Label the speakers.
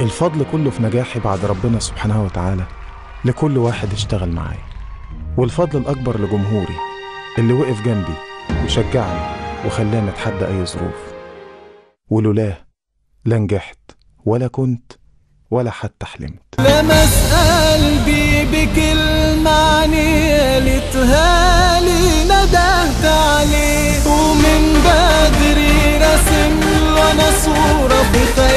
Speaker 1: الفضل كله في نجاحي بعد ربنا سبحانه وتعالى لكل واحد اشتغل معايا والفضل الأكبر لجمهوري اللي وقف جنبي وشجعني وخلاني أتحدى أي ظروف ولولاه لا نجحت ولا كنت ولا حتى حلمت
Speaker 2: لمس قلبي بكلمة عني قالتها لي ندهت عليه ومن بدري رسم له انا صورة في خيالي